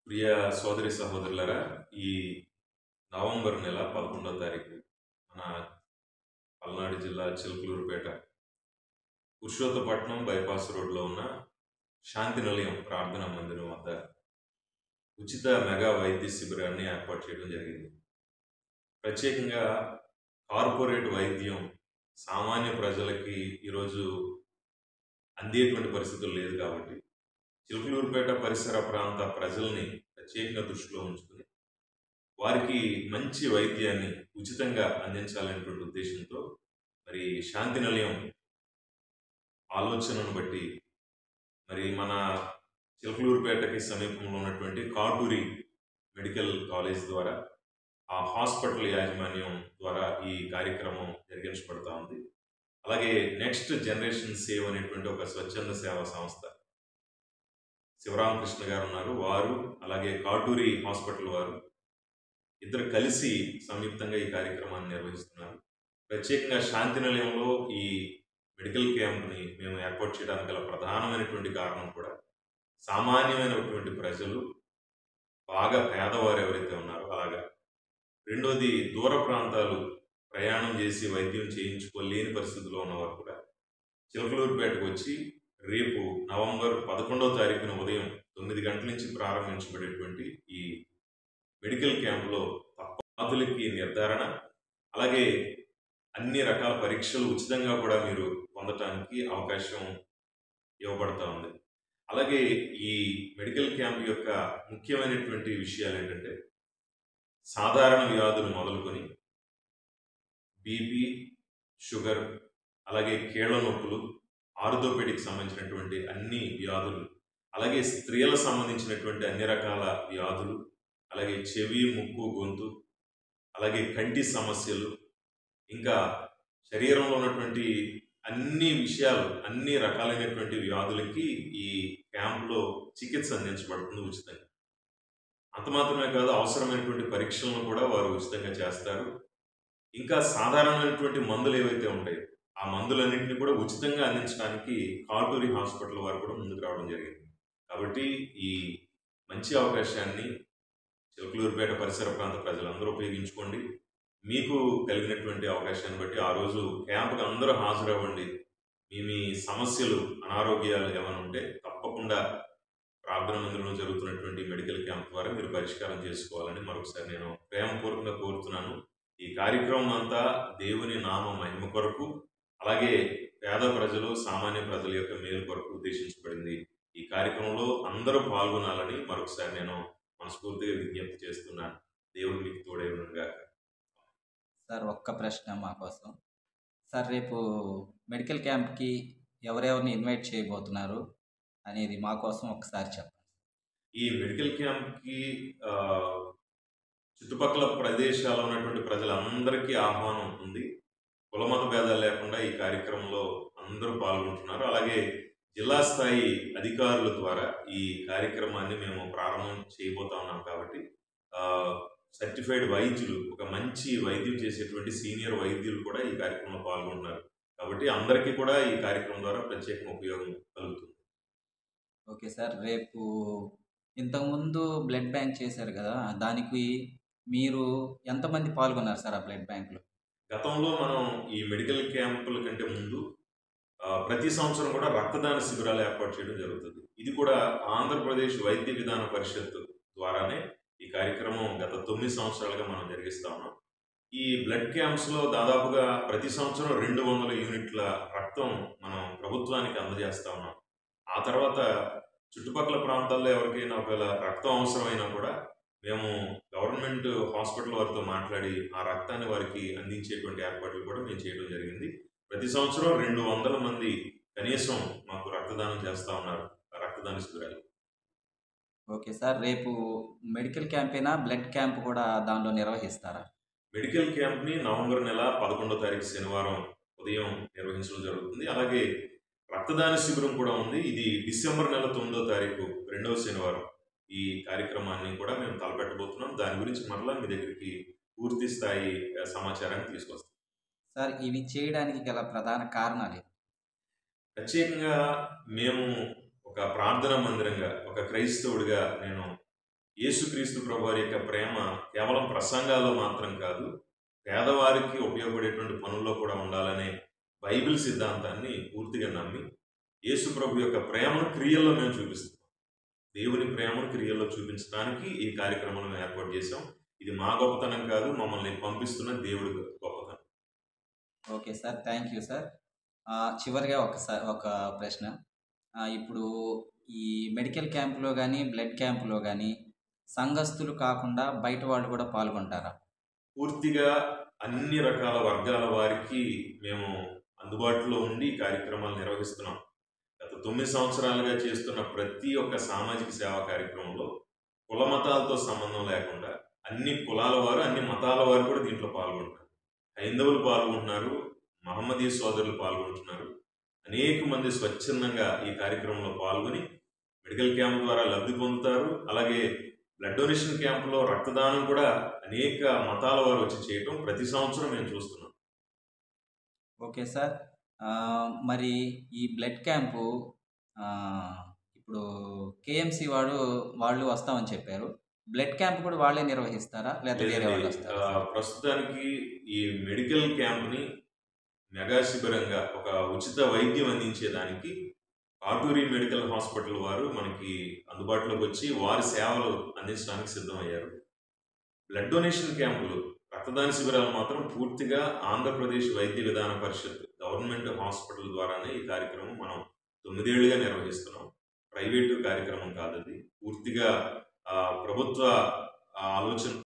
ప్రియ సోదరి సహోదరులారా ఈ నవంబర్ నెల పదకొండవ తారీఖు మన పల్నాడు జిల్లా చిలుకలూరుపేట పురుషోత్తపట్నం బైపాస్ రోడ్లో ఉన్న శాంతి నిలయం ప్రార్థనా మందిరం వద్ద ఉచిత మెగా వైద్య శిబిరాన్ని ఏర్పాటు చేయడం జరిగింది ప్రత్యేకంగా కార్పొరేట్ వైద్యం సామాన్య ప్రజలకి ఈరోజు అందేటువంటి పరిస్థితులు లేదు కాబట్టి చిలుకలూరుపేట పరిసర ప్రాంత ప్రజల్ని ప్రత్యేకంగా దృష్టిలో ఉంచుకుని వారికి మంచి వైద్యాన్ని ఉచితంగా అందించాలనేటువంటి ఉద్దేశంతో మరి శాంతి నిలయం ఆలోచనను బట్టి మరి మన చిలకలూరుపేటకి సమీపంలో ఉన్నటువంటి కాటూరి మెడికల్ కాలేజ్ ద్వారా ఆ హాస్పిటల్ యాజమాన్యం ద్వారా ఈ కార్యక్రమం జరిగించబడతా ఉంది అలాగే నెక్స్ట్ జనరేషన్ సేవ్ అనేటువంటి ఒక స్వచ్ఛంద సేవా సంస్థ శివరామకృష్ణ గారు ఉన్నారు వారు అలాగే కాటూరి హాస్పిటల్ వారు ఇద్దరు కలిసి సంయుక్తంగా ఈ కార్యక్రమాన్ని నిర్వహిస్తున్నారు ప్రత్యేకంగా శాంతి నిలయంలో ఈ మెడికల్ క్యాంప్ని మేము ఏర్పాటు చేయడానికి గల ప్రధానమైనటువంటి కారణం కూడా సామాన్యమైనటువంటి ప్రజలు బాగా పేదవారు ఎవరైతే ఉన్నారో అలాగా రెండోది దూర ప్రాంతాలు ప్రయాణం చేసి వైద్యం చేయించుకోలేని పరిస్థితిలో ఉన్నవారు కూడా చిలకలూరుపేటకు వచ్చి రేపు నవంబర్ పదకొండవ తారీఖున ఉదయం తొమ్మిది గంటల నుంచి ప్రారంభించబడేటువంటి ఈ మెడికల్ క్యాంపులో వ్యాధులకి నిర్ధారణ అలాగే అన్ని రకాల పరీక్షలు ఉచితంగా కూడా మీరు పొందటానికి అవకాశం ఇవ్వబడతా ఉంది అలాగే ఈ మెడికల్ క్యాంప్ యొక్క ముఖ్యమైనటువంటి విషయాలు ఏంటంటే సాధారణ వ్యాధులు మొదలుకొని బీపీ షుగర్ అలాగే కీళ్ళ నొప్పులు ఆర్థోపెడిక్ సంబంధించినటువంటి అన్ని వ్యాధులు అలాగే స్త్రీలకు సంబంధించినటువంటి అన్ని రకాల వ్యాధులు అలాగే చెవి ముక్కు గొంతు అలాగే కంటి సమస్యలు ఇంకా శరీరంలో ఉన్నటువంటి అన్ని విషయాలు అన్ని రకాలైనటువంటి వ్యాధులకి ఈ క్యాంపులో చికిత్స అందించబడుతుంది ఉచితంగా అంత మాత్రమే కాదు అవసరమైనటువంటి పరీక్షలను కూడా వారు ఉచితంగా చేస్తారు ఇంకా సాధారణమైనటువంటి మందులు ఏవైతే ఉంటాయో ఆ మందులన్నింటినీ కూడా ఉచితంగా అందించడానికి కాటూరి హాస్పిటల్ వారు కూడా ముందుకు రావడం జరిగింది కాబట్టి ఈ మంచి అవకాశాన్ని చిలకలూరుపేట పరిసర ప్రాంత ప్రజలందరూ ఉపయోగించుకోండి మీకు కలిగినటువంటి అవకాశాన్ని బట్టి ఆ రోజు క్యాంపుకి అందరూ హాజరవ్వండి మీ మీ సమస్యలు అనారోగ్యాలు ఏమైనా ఉంటే తప్పకుండా ప్రార్థన మందిరంలో జరుగుతున్నటువంటి మెడికల్ క్యాంప్ ద్వారా మీరు పరిష్కారం చేసుకోవాలని మరొకసారి నేను ప్రేమపూర్వకంగా కోరుతున్నాను ఈ కార్యక్రమం అంతా దేవుని నామ మహిమ కొరకు అలాగే పేద ప్రజలు సామాన్య ప్రజల యొక్క మేలు కొరకు ఉద్దేశించబడింది ఈ కార్యక్రమంలో అందరూ పాల్గొనాలని మరొకసారి నేను మనస్ఫూర్తిగా విజ్ఞప్తి చేస్తున్నాను దేవుడు మీకు తోడే ఉండగా సార్ ఒక్క ప్రశ్న మా కోసం సార్ రేపు మెడికల్ క్యాంప్కి ఎవరెవరిని ఇన్వైట్ చేయబోతున్నారు అనేది మా కోసం ఒకసారి చెప్పండి ఈ మెడికల్ క్యాంప్కి ఆ, చుట్టుపక్కల ప్రదేశాల్లో ఉన్నటువంటి ప్రజలందరికీ ఆహ్వానం ఉంది కులమత భేదాలు లేకుండా ఈ కార్యక్రమంలో అందరూ పాల్గొంటున్నారు అలాగే జిల్లా స్థాయి అధికారుల ద్వారా ఈ కార్యక్రమాన్ని మేము ప్రారంభం చేయబోతా ఉన్నాం కాబట్టి సర్టిఫైడ్ వైద్యులు ఒక మంచి వైద్యం చేసేటువంటి సీనియర్ వైద్యులు కూడా ఈ కార్యక్రమంలో పాల్గొంటున్నారు కాబట్టి అందరికీ కూడా ఈ కార్యక్రమం ద్వారా ప్రత్యేక ఉపయోగం కలుగుతుంది ఓకే సార్ రేపు ఇంతకుముందు బ్లడ్ బ్యాంక్ చేశారు కదా దానికి మీరు ఎంతమంది పాల్గొన్నారు సార్ ఆ బ్లడ్ బ్యాంక్లో గతంలో మనం ఈ మెడికల్ క్యాంపుల కంటే ముందు ఆ, ప్రతి సంవత్సరం కూడా రక్తదాన శిబిరాలు ఏర్పాటు చేయడం జరుగుతుంది ఇది కూడా ఆంధ్రప్రదేశ్ వైద్య విధాన పరిషత్ ద్వారానే ఈ కార్యక్రమం గత తొమ్మిది సంవత్సరాలుగా మనం జరిగిస్తా ఉన్నాం ఈ బ్లడ్ క్యాంప్స్లో దాదాపుగా ప్రతి సంవత్సరం రెండు వందల యూనిట్ల రక్తం మనం ప్రభుత్వానికి అందజేస్తా ఉన్నాం ఆ తర్వాత చుట్టుపక్కల ప్రాంతాల్లో ఎవరికైనా ఒకవేళ రక్తం అవసరమైనా కూడా మేము గవర్నమెంట్ హాస్పిటల్ వారితో మాట్లాడి ఆ రక్తాన్ని వారికి అందించేటువంటి ఏర్పాట్లు కూడా మేము చేయడం జరిగింది ప్రతి సంవత్సరం రెండు వందల మంది కనీసం మాకు రక్తదానం చేస్తా ఉన్నారు ఆ రక్తదాన శిబిరాలు ఓకే సార్ రేపు మెడికల్ క్యాంపేనా బ్లడ్ క్యాంప్ కూడా దానిలో నిర్వహిస్తారా మెడికల్ క్యాంప్ని నవంబర్ నెల పదకొండో తారీఖు శనివారం ఉదయం నిర్వహించడం జరుగుతుంది అలాగే రక్తదాన శిబిరం కూడా ఉంది ఇది డిసెంబర్ నెల తొమ్మిదో తారీఖు రెండవ శనివారం ఈ కార్యక్రమాన్ని కూడా మేము తలపెట్టబోతున్నాం దాని గురించి మరలా మీ దగ్గరికి పూర్తి స్థాయి ఆ, సమాచారాన్ని తీసుకొస్తాం సార్ ఇవి చేయడానికి గల ప్రధాన కారణాలు ఏంటి? ప్రత్యేకంగా మేము ఒక ప్రార్థనా మందిరంగా ఒక క్రైస్తవుడిగా నేను యేసుక్రీస్తు ప్రభు వారి యొక్క ప్రేమ కేవలం ప్రసంగాల్లో మాత్రం కాదు పేదవారికి ఉపయోగపడేటువంటి పనుల్లో కూడా ఉండాలనే బైబిల్ సిద్ధాంతాన్ని పూర్తిగా నమ్మి యేసు ప్రభు యొక్క ప్రేమను క్రియల్లో మేము చూపిస్తాం దేవుని ప్రేమను క్రియల్లో చూపించడానికి ఈ కార్యక్రమాలను మేము ఏర్పాటు చేశాం ఇది మా గొప్పతనం కాదు మమ్మల్ని పంపిస్తున్న దేవుడి గొప్పతనం okay sir thank you sir ఆ, చివరిగా ఒకసారి ఒక ప్రశ్న ఆ, ఇప్పుడు ఈ మెడికల్ క్యాంపులో కానీ బ్లడ్ క్యాంపులో కానీ సంఘస్థులు కాకుండా బయట వాళ్ళు కూడా పాల్గొంటారా పూర్తిగా అన్ని రకాల వర్గాల వారికి మేము అందుబాటులో ఉండి ఈ కార్యక్రమాలు నిర్వహిస్తున్నాం గత తొమ్మిది సంవత్సరాలుగా చేస్తున్న ప్రతి ఒక్క సామాజిక సేవా కార్యక్రమంలో కుల మతాలతో సంబంధం లేకుండా అన్ని కులాల వారు అన్ని మతాల వారు కూడా దీంట్లో పాల్గొంటున్నారు హైందవులు పాల్గొంటున్నారు మహమ్మదీ సోదరులు పాల్గొంటున్నారు అనేక మంది స్వచ్ఛందంగా ఈ కార్యక్రమంలో పాల్గొని మెడికల్ క్యాంప్ ద్వారా లబ్ధి పొందుతారు అలాగే బ్లడ్ డొనేషన్ క్యాంపులో రక్తదానం కూడా అనేక మతాల వారు వచ్చి చేయటం ప్రతి సంవత్సరం మేము చూస్తున్నాం ఓకే సార్ ఆ, మరి ఈ బ్లడ్ క్యాంపు ఆ, ఇప్పుడు కేఎంసి వాడు వాళ్ళు వస్తామని చెప్పారు బ్లడ్ క్యాంప్ కూడా వాళ్ళే నిర్వహిస్తారా లేకపోతే వేరే వాళ్ళు లేదండి, వస్తారా ఆ, ప్రస్తుతానికి ఈ మెడికల్ క్యాంప్ని మెగా శిబిరంగా ఒక ఉచిత వైద్యం అందించేదానికి కాటూరి మెడికల్ హాస్పిటల్ వారు మనకి అందుబాటులోకి వచ్చి వారి సేవలు అందించడానికి సిద్ధమయ్యారు బ్లడ్ డొనేషన్ క్యాంపులు రక్తదాన శిబిరాలు మాత్రం పూర్తిగా ఆంధ్రప్రదేశ్ వైద్య విధాన పరిషత్ గవర్నమెంట్ హాస్పిటల్ ద్వారానే ఈ కార్యక్రమం మనం తొమ్మిదేళ్లుగా నిర్వహిస్తున్నాం ప్రైవేటు కార్యక్రమం కాదు అది పూర్తిగా ఆ, ప్రభుత్వ ఆ, ఆలోచన